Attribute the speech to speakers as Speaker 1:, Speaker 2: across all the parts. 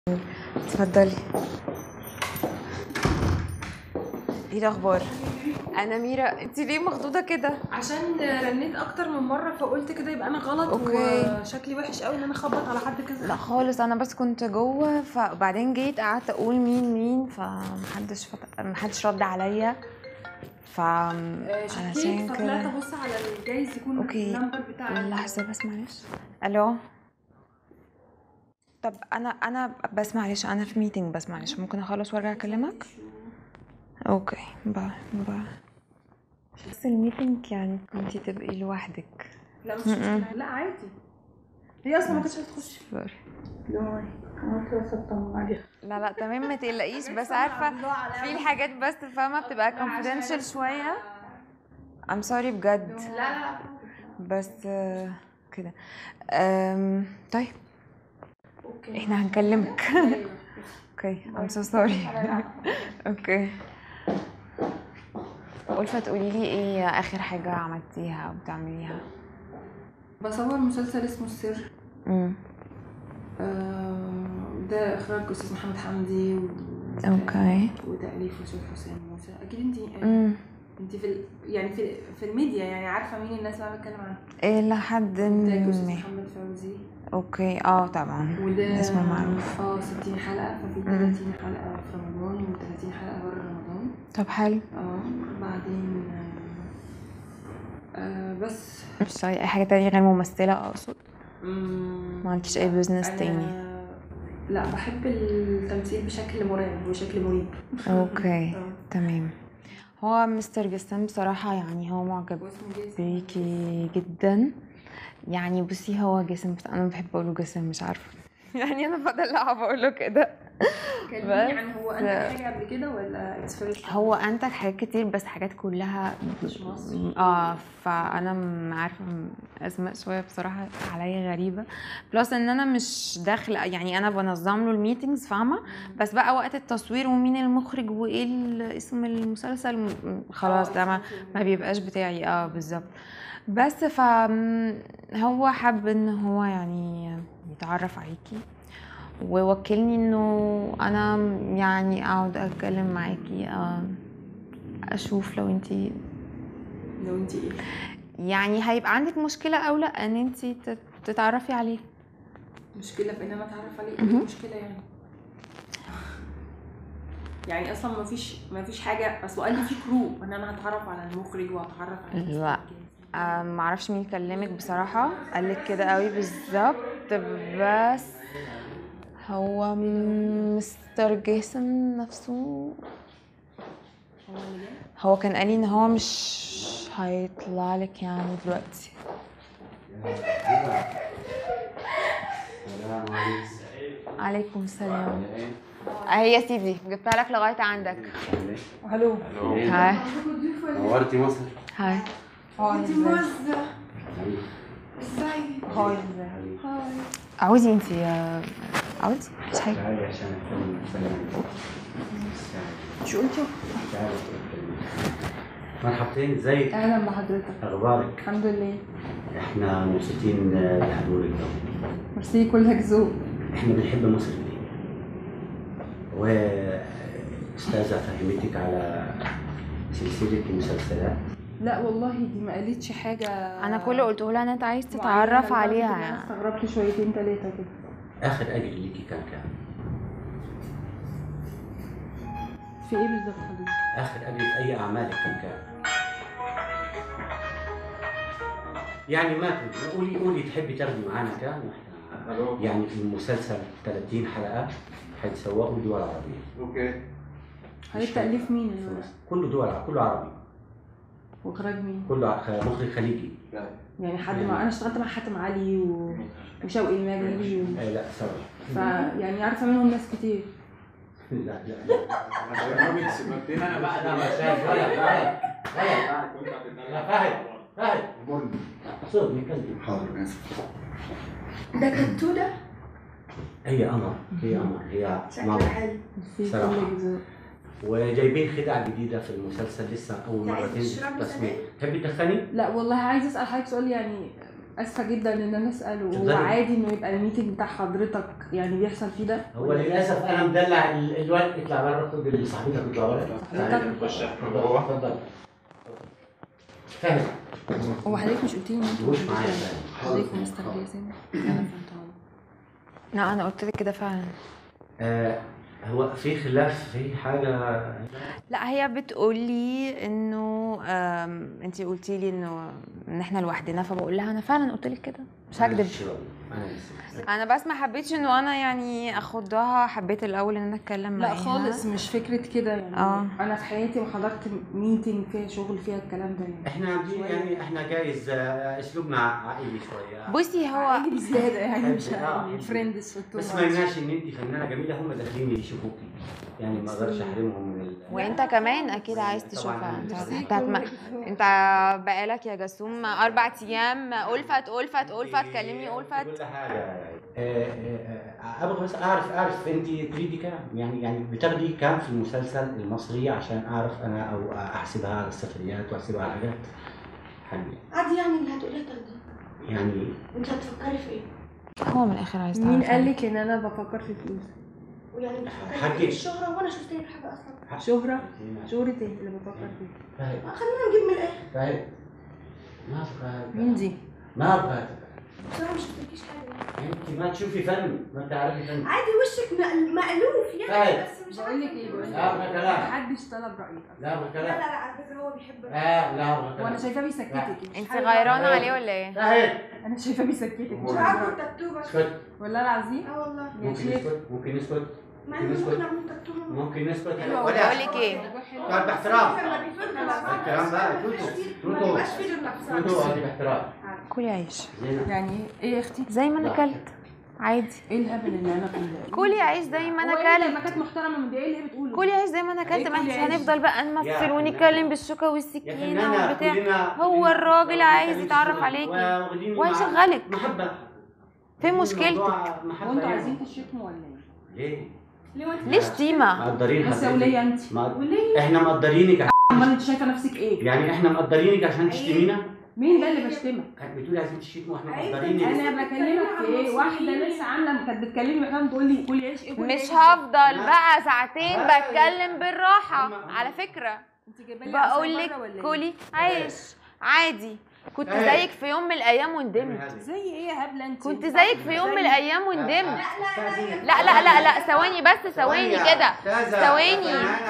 Speaker 1: اتفضلي ايه الاخبار انا ميرا انت ليه مخضوضه كده
Speaker 2: عشان رنيت اكتر من مره فقلت كده يبقى انا غلط
Speaker 1: أوكي.
Speaker 2: وشكلي وحش قوي ان انا اخبط على حد كده
Speaker 1: لا خالص انا بس كنت جوه فبعدين جيت قعدت اقول مين مين فمحدش فت... محدش رد عليا ف
Speaker 2: آه، شكيت
Speaker 1: علشان
Speaker 2: فطلعت
Speaker 1: كده
Speaker 2: ابص على الجايز يكون
Speaker 1: أوكي.
Speaker 2: النمبر بتاع
Speaker 1: لحظه بس معلش الو طب انا انا بس معلش انا في ميتنج بس معلش ممكن اخلص وارجع اكلمك اوكي باي باي بس الميتنج يعني كنتي تبقي لوحدك
Speaker 2: لا مش مشكله لا عادي هي اصلا ما كانتش هتخش
Speaker 1: سوري
Speaker 2: عملت بس اطمن عليها
Speaker 1: لا لا تمام ما تقلقيش بس عارفه في الحاجات بس فاهمه بتبقى confidential شويه I'm sorry بجد
Speaker 2: لا لا
Speaker 1: بس آه، كده أم، طيب
Speaker 2: اوكي
Speaker 1: احنا هنكلمك اوكي I'm so sorry اوكي ألفة تقولي لي ايه اخر حاجه عملتيها او بتعمليها
Speaker 2: بصور مسلسل اسمه السر
Speaker 1: امم
Speaker 2: آه، ده اخراج استاذ محمد حمدي و...
Speaker 1: اوكي
Speaker 2: وتاليف استاذ حسين موسى اكيد انت
Speaker 1: امم
Speaker 2: انت في ال... يعني في في الميديا يعني عارفه مين الناس اللي انا بتكلم عنها
Speaker 1: ايه لحد
Speaker 2: ده استاذ
Speaker 1: ما
Speaker 2: محمد فوزي
Speaker 1: اوكي اه طبعا
Speaker 2: وده
Speaker 1: اسمه معروف
Speaker 2: اه 60 حلقه ففي 30 حلقه في رمضان و30 حلقه بره رمضان
Speaker 1: طب حلو
Speaker 2: اه بعدين آه، آه بس
Speaker 1: مش طيب اي حاجه تانية غير ممثله اقصد
Speaker 2: مم،
Speaker 1: ما عندكيش اي بزنس
Speaker 2: أنا-
Speaker 1: تاني
Speaker 2: لا بحب التمثيل بشكل مرعب وشكل مريب
Speaker 1: اوكي
Speaker 2: آه.
Speaker 1: تمام هو مستر جسام بصراحة يعني هو معجب
Speaker 2: واسمه جيسون
Speaker 1: بيكي جدا يعني بصي هو جسم بس انا بحب اقوله جسم مش عارفة يعني انا بدلعه بقول له كده
Speaker 2: كلمني
Speaker 1: بس-
Speaker 2: عن هو انت حاجه قبل كده ولا اتس فيرست
Speaker 1: هو انتج حاجات كتير بس حاجات كلها
Speaker 2: مش مصري.
Speaker 1: اه فانا م- عارفه م- اسماء شويه بصراحه عليا غريبه بلس ان انا مش داخله يعني انا بنظم له الميتنجز فاهمه بس بقى وقت التصوير ومين المخرج وايه ال- اسم المسلسل م- خلاص ده ما ما بيبقاش بتاعي اه بالظبط بس ف هو حب ان هو يعني يتعرف عليكي ووكلني انه انا يعني اقعد اتكلم معاكي آه، اشوف لو انتي
Speaker 2: لو انت ايه
Speaker 1: يعني هيبقى عندك مشكله او لا ان انتي تت- تتعرفي عليه
Speaker 2: مشكله في ان انا اتعرف عليه ايه
Speaker 1: مهم.
Speaker 2: المشكله يعني يعني اصلا ما فيش ما فيش حاجه اصل قال لي في كرو ان انا هتعرف على المخرج وهتعرف على
Speaker 1: لا. آه، معرفش مين كلمك بصراحه قالك كده قوي بالظبط بس هو م- مستر جيسون نفسه
Speaker 2: هو اللي جاي
Speaker 1: هو كان قال لي ان هو مش هيطلع لك يعني دلوقتي
Speaker 3: السلام عليكم
Speaker 1: عليكم السلام اهي يا سيدي جبتها لك لغايه عندك
Speaker 2: الو
Speaker 1: هاي
Speaker 3: نورتي مصر
Speaker 1: هاي
Speaker 2: انت موزه
Speaker 3: حبيبي.
Speaker 2: ازاي
Speaker 1: هاي
Speaker 2: هاي
Speaker 1: عاوزي انت عاوزي مش حاجه
Speaker 3: تعالي عشان اتكلم سلام
Speaker 2: شو قلتوا
Speaker 3: تعالي اتكلم. مرحبتين ازيك
Speaker 2: اهلا بحضرتك
Speaker 3: اخبارك
Speaker 2: الحمد لله
Speaker 3: احنا مبسوطين بحضورك ده.
Speaker 2: ميرسي كلك ذوق
Speaker 3: احنا بنحب مصر ليه واستاذه فهمتك على سلسله المسلسلات
Speaker 2: لا والله دي ما قالتش حاجه
Speaker 1: انا كل اللي قلته لها ان انت عايز
Speaker 2: معينة
Speaker 1: تتعرف
Speaker 2: لدرجة
Speaker 1: عليها
Speaker 2: إن انا
Speaker 1: يعني
Speaker 2: استغربت شويتين ثلاثه كده
Speaker 3: اخر اجر ليكي كان كام
Speaker 2: في ايه بالظبط حضرتك
Speaker 3: اخر اجر في اي اعمالك كان كام يعني ما في- قولي قولي تحبي تاخدي معانا كام واحنا يعني في المسلسل 30 حلقه حيتسوقوا دول عربيه
Speaker 4: اوكي
Speaker 2: حضرتك تاليف مين اللي ورا؟
Speaker 3: كله دول كله عربي
Speaker 2: واخراج مين
Speaker 3: كله ع- مخرج خليجي
Speaker 2: يعني حد مع انا اشتغلت مع حاتم علي و... وشوقي المجدي و...
Speaker 3: اي لا سوري
Speaker 2: فيعني عارفه منهم ناس كتير
Speaker 3: لا لا لا انا بقى انا مش شايف غلط غلط غلط لا فهد فهد صوت نتكلم
Speaker 4: حاضر اسف
Speaker 5: ده كتو ده
Speaker 3: هي قمر هي قمر هي
Speaker 5: شكله
Speaker 3: ماما
Speaker 5: حلو
Speaker 2: في
Speaker 3: صراحة.
Speaker 2: كل جزء
Speaker 3: وجايبين خدع جديده في المسلسل لسه اول
Speaker 5: عايز
Speaker 3: مره تنزل
Speaker 5: تشربي
Speaker 3: تصوير
Speaker 5: سنة؟
Speaker 3: تحبي تدخني؟
Speaker 2: لا والله عايزه اسال حضرتك سؤال يعني اسفه جدا ان انا اسال وهو
Speaker 4: اتفضلي.
Speaker 2: عادي انه يبقى الميتنج بتاع حضرتك يعني بيحصل فيه ده
Speaker 4: هو للاسف انا مدلع ال- الواد اطلع بره خد اللي صاحبتك اطلع بره
Speaker 2: صاحبتك
Speaker 3: نخش احنا
Speaker 4: اتفضل
Speaker 3: جوه
Speaker 4: اتفضل فاهم
Speaker 2: هو حضرتك مش قلت لي ان
Speaker 4: مش معايا فاهم
Speaker 2: حضرتك مستر جاسم انا فهمتها
Speaker 1: لا انا قلت لك كده فعلا
Speaker 4: آه هو في خلاف في حاجه
Speaker 1: لا هي بتقول لي انه انت قلتي لي انه ان احنا لوحدنا فبقول لها انا فعلا قلت لك كده مش هكدب
Speaker 4: معلش بقى، انا اسف
Speaker 1: انا بس ما حبيتش انه انا يعني اخدها حبيت الاول ان انا اتكلم
Speaker 2: لا
Speaker 1: معاها
Speaker 2: خالص مش فكره كده يعني
Speaker 1: اه.
Speaker 2: انا في حياتي ما حضرت ميتنج فيها شغل فيها الكلام ده يعني
Speaker 4: احنا عاملين يعني احنا جايز آه، اسلوبنا عائلي شويه
Speaker 1: بصي هو
Speaker 2: عادي بزياده يعني مش
Speaker 4: آه.
Speaker 2: عادي فريندز
Speaker 4: بس ما يمنعش ان انت فنانه جميله هم داخلين يشوفوكي يعني ما اقدرش احرمهم من ال...
Speaker 1: وانت كمان اكيد عايز
Speaker 4: طبعاً
Speaker 1: تشوفها انت
Speaker 4: ميرسي.
Speaker 1: انت هتم... انت بقالك يا جسوم اربع ايام الفت الفت الفت كلمني الفت
Speaker 4: كل حاجه آه، آه، آه، ابغى بس اعرف اعرف انت تريدي كام يعني يعني بتاخدي كام في المسلسل المصري عشان اعرف انا او احسبها على السفريات واحسبها على حاجات حلوه
Speaker 5: عادي يعني اللي هتقوليها تاخديها
Speaker 4: يعني
Speaker 5: انت هتفكري في ايه؟
Speaker 1: هو من الاخر عايز
Speaker 2: مين
Speaker 1: تعرف
Speaker 2: قال لك ان انا بفكر في فلوس
Speaker 5: ويعني بتفكري في
Speaker 4: حاجة.
Speaker 5: ايه الشهرة وانا شفت لك حاجة اصلا
Speaker 2: شهرة شهرة ايه اللي بفكر فيه
Speaker 4: فاهم
Speaker 5: آه، خلينا نجيب من الاخر
Speaker 4: فاهم ما ابغى
Speaker 2: مين دي؟
Speaker 4: ما ابغى
Speaker 5: بصراحة مش شفتلكيش حاجة
Speaker 4: انت ما تشوفي فن ما تعرفي فن
Speaker 5: عادي وشك مأل- مألوف يعني
Speaker 4: طيب.
Speaker 5: بس مش
Speaker 2: بقول لك
Speaker 5: عارفة
Speaker 2: ايه
Speaker 5: انت
Speaker 2: بقول لك
Speaker 4: لا ابغى كلام
Speaker 2: محدش طلب رايك أصلاً.
Speaker 4: لا ابغى
Speaker 5: لا لا
Speaker 4: كلام
Speaker 5: لا على فكرة هو بيحب
Speaker 4: لا لا ابغى
Speaker 2: وانا
Speaker 4: كلام
Speaker 2: شايفاه بيسكتك مش
Speaker 1: انت
Speaker 2: حابة-
Speaker 1: غيرانه عليه ولا ايه؟
Speaker 4: فاهم
Speaker 2: انا شايفاه بيسكتك مش
Speaker 5: مش
Speaker 2: عارفة.
Speaker 5: عارفة التاتو بس
Speaker 4: اسكت
Speaker 2: والله العظيم
Speaker 5: اه والله
Speaker 2: يا
Speaker 4: ممكن
Speaker 2: شيخ
Speaker 4: نسكت ممكن نسكت
Speaker 5: مع ان
Speaker 4: نسكت.
Speaker 5: ممكن اعمل تاتو
Speaker 4: ممكن نسكت
Speaker 2: حلوة
Speaker 1: بقول
Speaker 4: ولا
Speaker 1: لك ايه؟
Speaker 4: طيب باحترام
Speaker 5: لما بيفرقوا مع بعض
Speaker 4: الكلام بقى
Speaker 5: ما
Speaker 4: توتو.
Speaker 5: بيبقاش فيه-
Speaker 4: توتو.
Speaker 5: ما بيبقاش فيه غير
Speaker 4: انتوا
Speaker 5: نفسها
Speaker 4: هذه باحترام
Speaker 1: كلي عيش
Speaker 4: زينة
Speaker 2: يعني ايه يا اختي؟
Speaker 1: زي ما انا
Speaker 4: لا.
Speaker 1: اكلت عادي
Speaker 2: ايه الهبل اللي انا فيه ده؟
Speaker 1: كلي عيش زي ما انا
Speaker 2: هو إيه لما
Speaker 1: اكلت
Speaker 2: كانت محترمه من ده ايه اللي هي بتقوله؟
Speaker 1: كلي عيش زي ما انا
Speaker 2: إيه
Speaker 1: اكلت ما
Speaker 2: كلي
Speaker 1: احنا
Speaker 2: عيش؟
Speaker 1: هنفضل بقى
Speaker 4: يا
Speaker 1: نمثل
Speaker 4: فنانة.
Speaker 1: ونتكلم بالشوكه
Speaker 4: يا
Speaker 1: والسكينه
Speaker 4: فنانة
Speaker 1: والبتاع
Speaker 4: كلنا
Speaker 1: هو
Speaker 4: كلنا
Speaker 1: الراجل
Speaker 4: واخدين
Speaker 1: عايز
Speaker 4: كلام
Speaker 1: يتعرف
Speaker 4: الشغل
Speaker 1: عليكي
Speaker 4: واخدين مع-
Speaker 1: وهيشغلك
Speaker 4: محبة
Speaker 1: فين
Speaker 4: واخدين
Speaker 1: مشكلتك؟
Speaker 4: الموضوع محبة
Speaker 2: هو انتوا
Speaker 4: يعني.
Speaker 2: عايزين تشتموا ولا ايه؟
Speaker 4: ليه؟
Speaker 5: ليه وانت
Speaker 1: ليه شتيمه؟
Speaker 4: مقدرين
Speaker 2: بس يا
Speaker 4: حضرتك.
Speaker 2: وليه انت؟
Speaker 4: ما-
Speaker 5: وليه
Speaker 4: احنا مقدرينك
Speaker 2: امال انت شايفه نفسك ايه؟
Speaker 4: يعني احنا مقدرينك عشان تشتمينا
Speaker 2: مين ده اللي بشتمك؟
Speaker 4: كانت بتقولي عايزين تشتموا واحنا
Speaker 5: عيب
Speaker 4: مقدرينك
Speaker 2: انا بكلمك في ايه؟ واحده لسه عامله كانت بتكلمني مكان تقول لي كلي عيش ايه كلي
Speaker 1: مش
Speaker 2: عيش؟
Speaker 1: هفضل
Speaker 4: لا.
Speaker 1: بقى ساعتين
Speaker 4: لا.
Speaker 1: بتكلم بالراحه
Speaker 4: هم-
Speaker 1: على فكره
Speaker 2: انت جايبه لي
Speaker 1: بقول
Speaker 2: عصاية
Speaker 1: لك
Speaker 2: بره ولا ايه؟
Speaker 1: كلي عيش عادي كنت
Speaker 4: إيه؟
Speaker 1: زيك في يوم من الايام وندمت
Speaker 2: زي ايه يا هبله انت؟
Speaker 1: كنت زيك في يوم من الايام وندمت
Speaker 5: لا
Speaker 1: لا لا لا لا ثواني بس ثواني كده ثواني.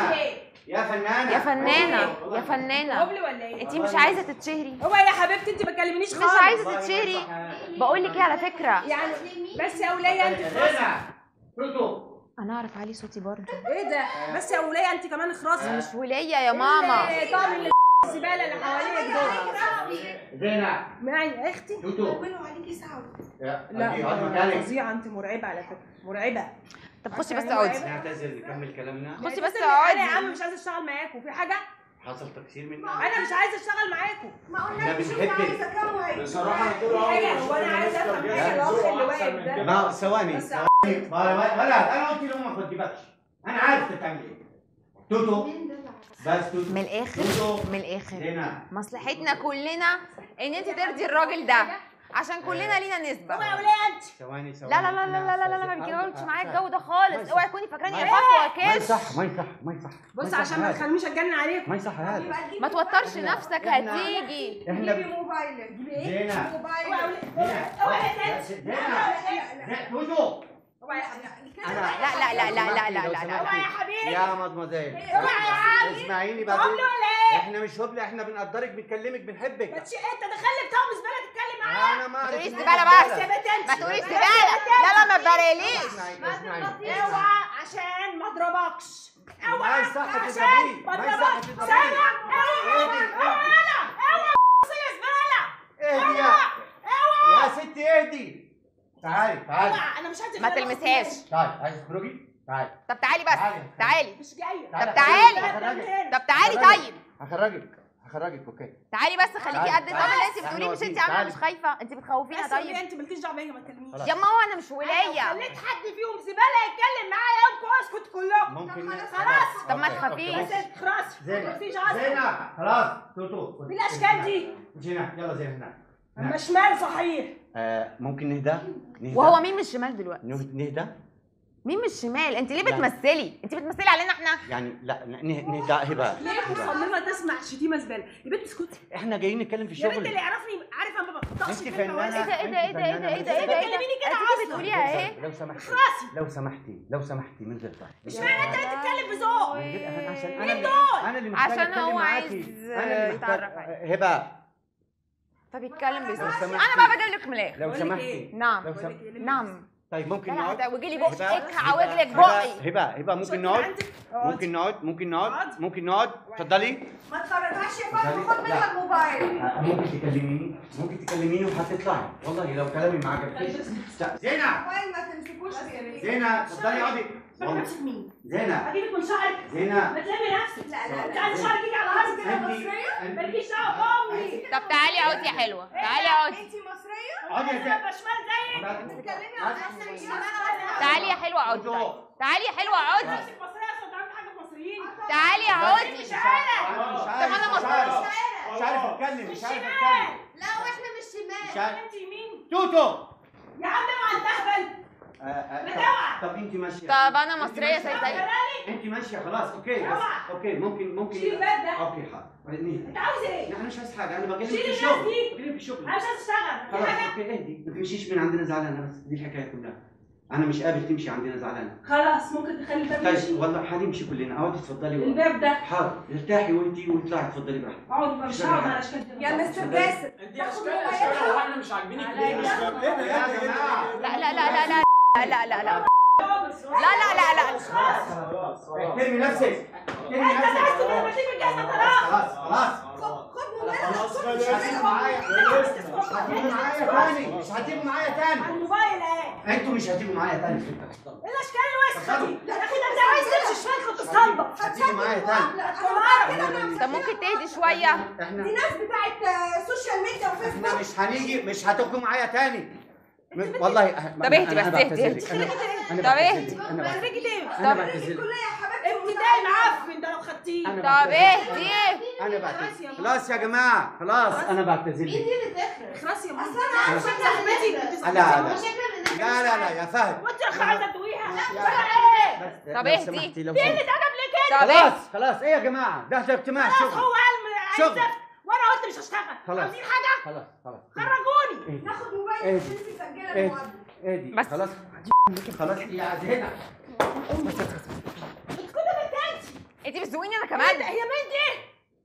Speaker 4: يا فنانة
Speaker 1: يا فنانه يا فنانه
Speaker 2: هبل ولا ايه؟
Speaker 1: انت مش عايزه تتشهري
Speaker 2: هو يا حبيبتي انت ما تكلمنيش
Speaker 1: مش
Speaker 2: خالص
Speaker 1: عايزه تتشهري بقول لك ايه على فكره
Speaker 2: يعني بس يا وليه انت
Speaker 4: زينة توتو
Speaker 1: انا اعرف علي صوتي برضه
Speaker 2: ايه ده؟ بس يا وليه انت كمان اخرسي
Speaker 1: مش وليه يا ماما
Speaker 2: إيه طعم اللي الزباله اللي حواليك دول
Speaker 4: زينة
Speaker 2: معي يا اختي
Speaker 4: توتو
Speaker 5: بينه عليكي ساعة
Speaker 2: لا
Speaker 4: اقعد مكانك
Speaker 2: فظيعه انت مرعبه على فكره مرعبه
Speaker 1: طب خشي بس
Speaker 2: عشان
Speaker 1: اقعدي
Speaker 2: مرعبة.
Speaker 4: نعتذر نكمل كلامنا
Speaker 1: خشي بس
Speaker 2: انا يا عم
Speaker 1: اقعدي
Speaker 2: مش عايزه اشتغل معاكم في حاجه
Speaker 4: حصل تقصير منا
Speaker 2: انا مش عايزه اشتغل معاكم
Speaker 5: ما
Speaker 4: إحنا
Speaker 5: قلنا شوف
Speaker 4: بنحبك.
Speaker 5: عايزة كام وهي
Speaker 3: بصراحه انا كده
Speaker 2: حاجة، هو أنا عايزة أفهم حاجة، الأخ اللي واقف ده.
Speaker 4: ما ثواني
Speaker 2: بس
Speaker 4: ثواني ما- ما- ولا انا قلت له ما تجيبكش انا عارف انت بتعمل ايه توتو
Speaker 5: مين ده
Speaker 4: بس توتو
Speaker 1: من الاخر
Speaker 4: توتو
Speaker 1: من الاخر
Speaker 4: زينة
Speaker 1: مصلحتنا كلنا ان انت ترضي الراجل ده عشان كلنا لينا نسبه
Speaker 2: هو يا وليه انت
Speaker 4: ثواني ثواني
Speaker 1: لا لا لا لا لا لا لا ما بيجيبش معايا الجو ده خالص اوعي تكوني فاكراني عفاف
Speaker 4: ما
Speaker 1: وكاش
Speaker 4: يصح ما يصح ما يصح
Speaker 2: بص عشان ما تخلينيش اتجنن عليكم
Speaker 4: ما يصح هذا
Speaker 5: يبقى تجيبي
Speaker 1: ما توترش
Speaker 4: إحنا-
Speaker 1: نفسك
Speaker 4: إحنا-
Speaker 1: هتيجي
Speaker 4: احنا
Speaker 5: جيبي موبايلك جيبي ايه؟
Speaker 4: زينة
Speaker 5: موبايلك
Speaker 4: زينة زينة زينة توتو
Speaker 2: اوعى يا حبيبي
Speaker 4: انا
Speaker 1: لا لا لا لا لا لا لا لا لا
Speaker 2: اوعى يا حبيبي
Speaker 4: يا مدمزيل
Speaker 2: اوعى يا عم
Speaker 4: اسمعيني
Speaker 2: هبل
Speaker 4: بعدين
Speaker 2: ولا ايه؟
Speaker 4: احنا مش هبل احنا بنقدرك بنكلمك
Speaker 2: ما
Speaker 4: بنحبك
Speaker 2: تش... انت دخلني بتاع زباله تتكلم معايا
Speaker 4: انا ما اعرف
Speaker 1: تقوليش
Speaker 4: إنك
Speaker 1: زبالة
Speaker 4: زبالة.
Speaker 1: بس.
Speaker 2: يا بنت انت
Speaker 1: ما تقوليش زباله لا لا ما تبرقليش
Speaker 4: اسمعي اسمعي
Speaker 2: اوعى عشان ما اضربكش
Speaker 4: ما
Speaker 2: اوعى
Speaker 4: يصح
Speaker 2: عشان
Speaker 4: تضربيه
Speaker 2: ما
Speaker 4: ما يصح
Speaker 2: اضربكش
Speaker 4: تضربيه
Speaker 2: سامع اوعى
Speaker 4: اهدي
Speaker 2: اوعى انا اوعى يا زباله
Speaker 4: اهدي يا يا ستي اهدي تعالي تعالي
Speaker 2: اوعى انا مش عايزه
Speaker 1: ما
Speaker 2: أخرج
Speaker 1: تلمسهاش
Speaker 4: تعالي عايز تخرجي تعالي
Speaker 1: طب تعالي بس
Speaker 4: تعالي.
Speaker 1: تعالي
Speaker 2: مش جايه
Speaker 4: تعالي.
Speaker 1: طب تعالي.
Speaker 4: هخرجك
Speaker 1: طب تعالي
Speaker 4: تعالي.
Speaker 1: طيب
Speaker 4: هخرجك هخرجك اوكي
Speaker 1: تعالي بس خليكي
Speaker 4: تعالي.
Speaker 1: قد طب اللي انت
Speaker 4: احنا
Speaker 1: بتقوليه مش انت
Speaker 4: واقفين.
Speaker 1: عامله
Speaker 4: تعالي.
Speaker 1: مش خايفه انت بتخوفينا
Speaker 2: بس يا
Speaker 1: طيب
Speaker 2: انت مالكيش دعوه بيا ما تكلمنيش
Speaker 4: خلاص.
Speaker 1: يا ماما انا مش
Speaker 2: لو
Speaker 1: وليه
Speaker 2: خليت حد فيهم زباله يتكلم معايا يوم اسكت كلكم
Speaker 4: ممكن
Speaker 2: خلاص.
Speaker 1: طب ما
Speaker 4: أوكي،
Speaker 1: تخافيش.
Speaker 4: أوكي،
Speaker 2: بس
Speaker 4: أوكي.
Speaker 2: خلاص
Speaker 4: زينة
Speaker 2: مفيش عصر
Speaker 4: زينة خلاص توتو
Speaker 2: بالاشكال دي
Speaker 4: زينة يلا زينة هنا
Speaker 2: اما شمال صحيح
Speaker 4: آه ممكن نهدى نهدى
Speaker 1: وهو مين من الشمال دلوقتي
Speaker 4: نه- نهدى
Speaker 1: مين من الشمال انت ليه
Speaker 4: لا.
Speaker 1: بتمثلي انت بتمثلي علينا احنا
Speaker 4: يعني لا نه- نهدى هبه
Speaker 2: ليه
Speaker 4: هبه
Speaker 2: مصممه تسمع شتيمه زباله يا بنت اسكتي
Speaker 4: احنا جايين نتكلم في
Speaker 2: يا بنت
Speaker 4: الشغل
Speaker 2: اللي يعرفني عارف انا ما بقطعش
Speaker 4: انت
Speaker 2: كلمة
Speaker 4: فنانه
Speaker 2: واسعة.
Speaker 1: ايه ده ايه ده ايه ده ايه ده ايه ده ايه ده
Speaker 2: بتكلميني كده
Speaker 1: اديكي
Speaker 2: أصلاً.
Speaker 1: بتقوليها ايه
Speaker 4: لو سمحتي
Speaker 2: راسي
Speaker 4: لو سمحتي لو سمحتي من غير ضغط
Speaker 2: اشمعنى انت اللي بتتكلم بذوق
Speaker 4: من غير أهان عشان انا
Speaker 2: مين
Speaker 4: اللي
Speaker 2: دول؟
Speaker 4: انا اللي محتاج
Speaker 1: عشان
Speaker 4: اتكلم
Speaker 1: هو
Speaker 4: معاكي
Speaker 1: عايز
Speaker 4: انا اللي محتاج
Speaker 1: يتعرف عليك.
Speaker 4: هبه
Speaker 1: فبيتكلم
Speaker 4: لو
Speaker 1: بصوت
Speaker 4: سمحتي
Speaker 1: انا بقى بجيب لك من الاخر
Speaker 4: لو
Speaker 2: بقول لك
Speaker 4: سمحتي
Speaker 2: إيه؟
Speaker 1: نعم
Speaker 4: لو
Speaker 2: بقول لك
Speaker 4: سمحتي
Speaker 2: إيه، ليه
Speaker 1: نعم
Speaker 4: طيب ممكن
Speaker 1: لا
Speaker 4: نقعد
Speaker 1: هتوجي لي
Speaker 4: هبة-
Speaker 1: بقك هعوج لك
Speaker 4: هبة-
Speaker 1: بقي
Speaker 4: هبه هبه ممكن
Speaker 2: شوفي
Speaker 4: نقعد
Speaker 2: عندك. اقعدي.
Speaker 4: ممكن نقعد ممكن نقعد
Speaker 2: اقعدي.
Speaker 4: ممكن نقعد اتفضلي
Speaker 5: ما تخرجهاش يا
Speaker 4: اتفضلي.
Speaker 5: فندم خد منها
Speaker 4: لا.
Speaker 5: الموبايل
Speaker 4: آه، ممكن تكلميني ممكن تكلميني وهتطلعي والله لو كلامي ما عجبكيش زينة
Speaker 5: الموبايل ما تمسكوش في
Speaker 4: زينة اتفضلي اقعدي
Speaker 2: فاكره
Speaker 4: والله.
Speaker 2: نفسك مين؟
Speaker 4: زينة
Speaker 2: اجيبك من شعرك
Speaker 4: زينة
Speaker 2: ما تلمي نفسك
Speaker 5: لا لا
Speaker 2: انت
Speaker 5: لا
Speaker 2: عايز شعرك يجي على راسك كده
Speaker 4: انت
Speaker 2: مصريه
Speaker 4: انت
Speaker 2: مالكيش دعوه بامي
Speaker 1: طب تعالي اقعدي يا حلوه تعالي اقعدي
Speaker 5: انت مصريه
Speaker 4: اقعدي يا زينة
Speaker 2: ابقى شمال زيك
Speaker 5: بتتكلمي عن نفسك
Speaker 1: تعالي يا حلوه اقعدي طيب. تعالي يا حلوه اقعدي
Speaker 2: نفسك مصريه اصلا تعمل حاجه في مصريين
Speaker 1: تعالي اقعدي
Speaker 4: مش عارف مش عارف
Speaker 1: أنا
Speaker 4: مش عارف
Speaker 5: الشارع
Speaker 4: مش عارف اتكلم مش عارف اتكلم
Speaker 2: شمال
Speaker 5: لا واحنا مش
Speaker 4: مش
Speaker 5: شمال
Speaker 4: عارف
Speaker 2: انت يمين
Speaker 4: توتو
Speaker 2: يا عم اوعى تهبل
Speaker 4: آه، آه،
Speaker 2: ما
Speaker 4: طب-
Speaker 2: توعى.
Speaker 4: طب انت ماشيه
Speaker 1: طب انا
Speaker 4: انت
Speaker 1: مصريه
Speaker 4: ماشية.
Speaker 1: زي زيك
Speaker 4: انت ماشيه خلاص اوكي بس
Speaker 2: اوعى.
Speaker 4: اوكي ممكن ممكن
Speaker 2: شيل الباب ده
Speaker 4: اوكي حاضر نهدي.
Speaker 2: انت عاوز ايه؟
Speaker 4: لا انا مش عايز حاجه انا بكلمك
Speaker 2: شيل
Speaker 4: في
Speaker 2: الناس
Speaker 4: الشغل
Speaker 2: دي.
Speaker 4: بكلمك في الشغل
Speaker 2: انا مش عايز اشتغل في
Speaker 4: خلاص
Speaker 2: حاجه
Speaker 4: اوكي اهدي ما تمشيش من عندنا زعلانه بس دي الحكايه كلها انا مش قابل تمشي عندنا زعلانه
Speaker 2: خلاص ممكن تخلي الباب
Speaker 4: طيب
Speaker 2: يمشي
Speaker 4: والله هنمشي كلنا اقعدي اتفضلي و-
Speaker 2: الباب ده
Speaker 4: حاضر ارتاحي وانتي واطلعي اتفضلي براحتك
Speaker 2: اقعد بقى مش هقعد على اشكال كده.
Speaker 5: يا مستر باسل
Speaker 3: انت اشكال اشكال هو احنا مش عاجبينك ليه؟ مش فاهم ايه ده
Speaker 4: يا جماعه
Speaker 1: لا لا لا لا لا لا لا لا لا لا لا لا لا
Speaker 4: احترمي نفسك احترمي
Speaker 2: انت
Speaker 4: نفسك
Speaker 2: عايز تقول لما تيجي الجزمه طلاق
Speaker 4: خلاص خلاص
Speaker 5: خد موبايل
Speaker 3: خلاص
Speaker 4: مش هتيجوا معايا مش هتيجوا معايا تاني مش هتيجوا معايا
Speaker 2: على
Speaker 4: تاني
Speaker 2: الموبايل اهي
Speaker 4: انتوا مش هتيجوا معايا تاني
Speaker 2: ايه الاشكال الوسخه دي؟ يا اخي ده انت عايز تمشي شمال كنت تصدق
Speaker 4: هتيجوا معايا تاني
Speaker 2: كمان
Speaker 1: طب ممكن تهدي شويه
Speaker 4: احنا
Speaker 5: دي ناس بتاعت آه، سوشيال ميديا
Speaker 4: احنا
Speaker 5: وفيسبوك
Speaker 4: مش هنيجي مش هتاخدوا معايا تاني م- والله أه-
Speaker 1: طب اهدي
Speaker 4: أنا
Speaker 1: بس،
Speaker 4: بعتذر
Speaker 1: اهدي،
Speaker 4: لك.
Speaker 1: اهدي.
Speaker 4: انا انا
Speaker 1: طب
Speaker 4: بعتذر
Speaker 1: اهدي.
Speaker 4: لك. انا بعتذر
Speaker 2: خريجة ايه؟
Speaker 4: انا
Speaker 1: طب-
Speaker 4: بعتذر لك.
Speaker 5: الكليه يا حبيبتي
Speaker 2: ابتدائي معفن ده لو خدتيه
Speaker 4: انا
Speaker 1: طب
Speaker 4: بعتذر لك.
Speaker 1: اهدي
Speaker 4: انا بعتذر خلاص يا جماعه خلاص انا بعتذر لك
Speaker 2: خلاص يا ماما
Speaker 5: اصل انا
Speaker 2: صاحبتي
Speaker 4: لا لا لا لا لا يا فهد
Speaker 2: وانت يا اخي عايزه تدويها
Speaker 4: يا-
Speaker 2: ولا ايه؟
Speaker 4: بس
Speaker 1: طب
Speaker 4: لو
Speaker 1: اهدي.
Speaker 4: سمحتي لو
Speaker 2: في قله
Speaker 4: سمحتي.
Speaker 2: ادب ليه كده؟
Speaker 1: طب
Speaker 4: خلاص
Speaker 1: اهدي.
Speaker 4: خلاص ايه يا جماعه ده ده اجتماع
Speaker 2: خلاص
Speaker 4: شغل
Speaker 2: هو قال عايز
Speaker 4: شغل.
Speaker 2: زفت وانا قلت مش هشتغل
Speaker 4: خلاص.
Speaker 2: عايزين حاجه
Speaker 4: خلاص خلاص
Speaker 2: خرجوني
Speaker 4: اهدي
Speaker 5: ناخد موبايل
Speaker 4: اهدي.
Speaker 5: تنسي تسجلها
Speaker 4: اهدي
Speaker 5: المقابله
Speaker 4: اهدي
Speaker 1: بس.
Speaker 4: خلاص خلاص يا زينة
Speaker 1: انت بتزوقيني انا
Speaker 2: ايه
Speaker 1: كمان
Speaker 2: ده هي مين دي؟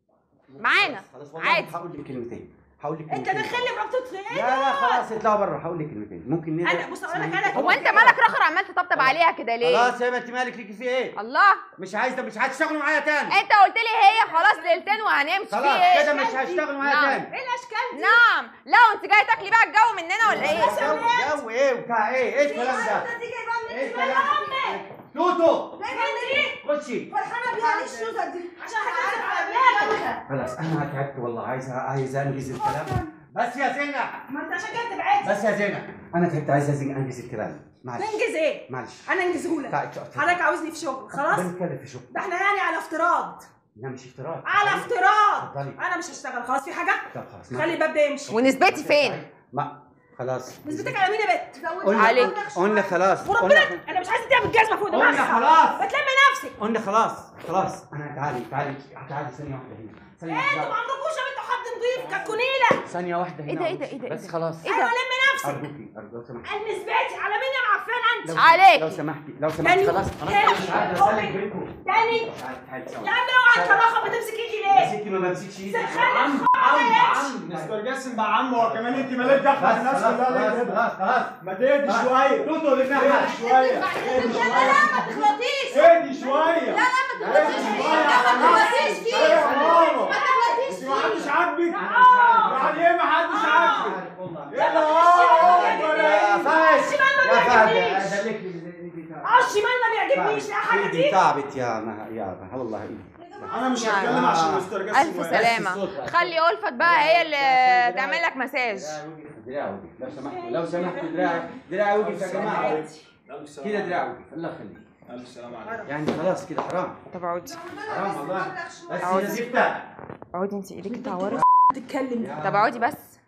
Speaker 1: معانا.
Speaker 4: خلاص والله
Speaker 1: عادي.
Speaker 4: هقول لك كلمتين هقول لك
Speaker 2: انت
Speaker 4: كلمتين
Speaker 2: داخل لي مربطوط في ايه؟
Speaker 4: لا لا خلاص اطلعوا بره هقول لك كلمتين ممكن نقدر
Speaker 2: انا بص اقول لك انا
Speaker 1: هو انت مالك رخر عمال تطبطب عليها كده ليه
Speaker 4: خلاص يا ما انت مالك ليكي في ايه
Speaker 1: الله
Speaker 4: مش عايزه مش هتشتغلوا معايا تاني
Speaker 1: انت قلت لي هي خلاص ليلتين وهنمشي في
Speaker 4: خلاص
Speaker 1: ايه
Speaker 4: كده مش هتشتغلوا معايا
Speaker 1: نعم.
Speaker 4: تاني
Speaker 2: ايه الاشكال دي؟
Speaker 1: نعم لا وانت جايه تاكلي بقى الجو مننا ولا ايه
Speaker 4: جو جو ايه وبتاع ايه ايه الكلام ده
Speaker 5: الشوزه دي جايبها من
Speaker 4: ايه الكلام توتو
Speaker 5: دايما دي
Speaker 4: خشي
Speaker 5: فرحانه بيها ليه الشوزه دي
Speaker 2: عشان هتنزل على دماغك
Speaker 4: خلاص انا تعبت والله عايز عايز انجز الكلام بس يا زينة
Speaker 2: ما انت عشان كده تبعدي
Speaker 4: بس يا زينة انا تعبت عايز أزين- انجز الكلام معلش
Speaker 2: تنجز ايه؟
Speaker 4: معلش
Speaker 2: انا انجزهولك
Speaker 4: تعال، تعال، تعال.
Speaker 2: حضرتك عاوزني في شغل خلاص؟
Speaker 4: بنتكلم في شغل
Speaker 2: ده احنا يعني على افتراض
Speaker 4: لا مش افتراض
Speaker 2: على افتراض
Speaker 4: اتفضلي
Speaker 2: انا مش هشتغل خلاص في حاجه؟
Speaker 4: طب خلاص ما-
Speaker 2: خلي الباب ده يمشي
Speaker 1: ونسبتي فين
Speaker 4: ما خلاص
Speaker 2: نسبتك على مين يا بت؟
Speaker 4: قلنا
Speaker 1: عليك.
Speaker 4: قلنا خلاص
Speaker 2: وربنا
Speaker 4: قلنا
Speaker 2: انا مش عايزه تعمل جزمه فوق
Speaker 4: قلنا
Speaker 2: دماغها
Speaker 4: خلاص
Speaker 2: بتلم نفسك
Speaker 4: قلنا خلاص خلاص انا تعالي تعالي تعالي ثانية واحدة هنا ثانية
Speaker 2: ايه انتوا ما
Speaker 4: واحدة
Speaker 2: عندكوش يا بنتوا حد نضيف ككونيله
Speaker 4: ثانية واحدة هنا
Speaker 1: ايه ده ايه ده ايه ده
Speaker 4: بس
Speaker 1: ايه ده؟
Speaker 4: خلاص
Speaker 1: ايه
Speaker 2: ايوه
Speaker 1: ده
Speaker 2: لم نفسك
Speaker 4: أرجوكي أرجوك لو سمحتي
Speaker 2: نسبتي على مين يا معفنه انت؟
Speaker 4: لو-
Speaker 1: عليك.
Speaker 4: لو سمحتي لو سمحتي
Speaker 2: تاني
Speaker 4: خلاص خلاص
Speaker 2: تاني
Speaker 4: أنا مش عارف
Speaker 2: أمي.
Speaker 4: أسلك بينكم
Speaker 2: تاني
Speaker 4: تعالي تعالي سوا
Speaker 2: يا عم اوعى الطلاقه بتمسك ايدي
Speaker 4: يا
Speaker 2: ليه؟
Speaker 4: ستي ما بمسكش ايدي
Speaker 3: عم عم عم مستر جاسم بقى عم هو كمان انت مالك داخله
Speaker 4: خلاص
Speaker 3: في الناس
Speaker 4: خلاص
Speaker 3: كلها ليه
Speaker 4: خلاص
Speaker 3: كده؟
Speaker 4: خلاص خلاص
Speaker 3: ما تهدي شويه
Speaker 4: توتو للناحية
Speaker 3: اهدي شويه اهدي شويه
Speaker 5: ما تغلطيش
Speaker 3: اهدي شويه
Speaker 5: لا لا ما تغلطيش فيه لا ما تغلطيش فيه
Speaker 3: ايه يا ماما
Speaker 5: ما تغلطيش
Speaker 3: انت ما حدش
Speaker 5: فيه
Speaker 3: عاجبك
Speaker 4: أنا مش عارف.
Speaker 3: يعني ايه ما حدش عاجبك
Speaker 4: عارف والله.
Speaker 3: ايه ده اه
Speaker 4: يا فهد
Speaker 2: الشمال ما
Speaker 4: يا فهد
Speaker 2: بيعجبنيش.
Speaker 4: ادلك لي ايدي
Speaker 2: اه الشمال ما بيعجبنيش لا حاجه
Speaker 4: ايدي
Speaker 2: دي
Speaker 4: تعبت يا ما يا ما والله ايدي
Speaker 3: انا مش
Speaker 1: يعني.
Speaker 3: هتكلم عشان مستر جاسم
Speaker 1: الف
Speaker 3: واقف.
Speaker 1: سلامه خلي ألفت بقى هي اللي تعمل لك مساج
Speaker 4: دراعي وقف لو سمحتوا لو سمحتوا دراعي دراعي وقف يا جماعه كده دراعي وقف الله يخليك
Speaker 3: الف سلام عليكم
Speaker 4: يعني خلاص كده حرام
Speaker 1: طب اقعدي
Speaker 4: حرام والله بس
Speaker 1: عاوز.
Speaker 4: يا زفته
Speaker 1: اقعدي انت ايديك اتعورت
Speaker 2: تتكلم
Speaker 4: يا-
Speaker 1: طب اقعدي بس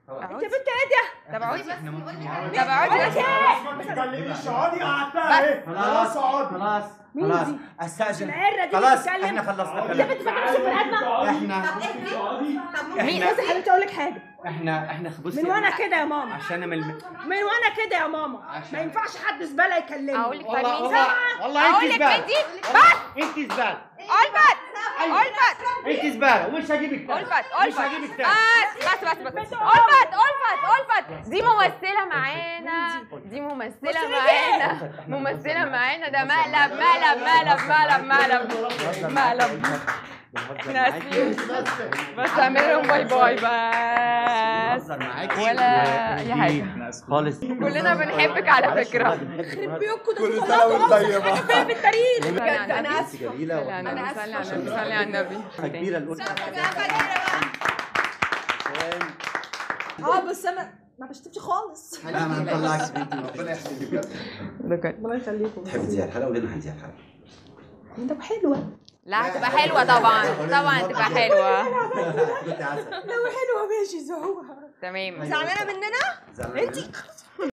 Speaker 1: اقعدي
Speaker 5: انت بنت ايه ده؟
Speaker 1: طب اقعدي
Speaker 4: احنا ممكن
Speaker 1: طب اقعدي بس
Speaker 3: ما تتكلميش اقعدي قعدتها اهي خلاص اقعدي
Speaker 4: خلاص
Speaker 5: مين
Speaker 4: خلاص
Speaker 5: دي؟
Speaker 4: استاذن
Speaker 5: العرة دي
Speaker 4: خلاص
Speaker 5: بتتكلم؟
Speaker 4: احنا خلصنا
Speaker 5: انت
Speaker 4: كلام
Speaker 5: بنت فاكره نفسك بني ادمه؟
Speaker 4: احنا
Speaker 5: مين
Speaker 4: احنا
Speaker 5: بصي يا حبيبتي اقول لك حاجه
Speaker 4: احنا احنا بصي
Speaker 5: من وانا كده يا ماما
Speaker 4: عشان من
Speaker 5: من وانا كده يا ماما ما ينفعش حد زباله يكلمني
Speaker 1: اقول لك طيب
Speaker 4: والله
Speaker 1: مين
Speaker 4: والله والله
Speaker 1: اقول
Speaker 4: انت
Speaker 1: لك
Speaker 4: زباله
Speaker 1: انت بس
Speaker 4: انت زباله
Speaker 1: الفت الفت
Speaker 4: انت زباله ومش هجيبك تاني
Speaker 1: الفت
Speaker 4: مش
Speaker 1: الفت
Speaker 4: هجيبك تاني
Speaker 1: بس بس بس بس الفت الفت الفت دي ممثله معانا دي ممثله معانا ممثله معانا ده مقلب مقلب مقلب مقلب مقلب مقلب احنا اسفين بس اعمل لهم باي باي بس ولا اي حاجه
Speaker 4: خالص
Speaker 1: كلنا بنحبك على فكره
Speaker 5: بيوتكم ده
Speaker 3: كل سنه وانت طيبه
Speaker 5: فيها في التاريخ
Speaker 1: بجد
Speaker 5: انا
Speaker 4: انت جميله
Speaker 1: صلي على النبي صلي على النبي صلي على النبي
Speaker 4: كبيره الاولى
Speaker 5: اه بس انا ما بشتمش خالص
Speaker 4: لا ما نطلعش بنتي
Speaker 3: ربنا يحسن بجد
Speaker 1: بجد
Speaker 5: الله يخليكم
Speaker 4: تحب تزيد الحلقه ولنا هنزيد الحلقه
Speaker 5: طب حلوه
Speaker 1: لا هتبقى حلوه طبعا طبعا هتبقى حلوه
Speaker 4: كنت عسل
Speaker 5: لو حلوه ماشي زهوها
Speaker 1: تمام
Speaker 5: زعلانه مننا
Speaker 4: انت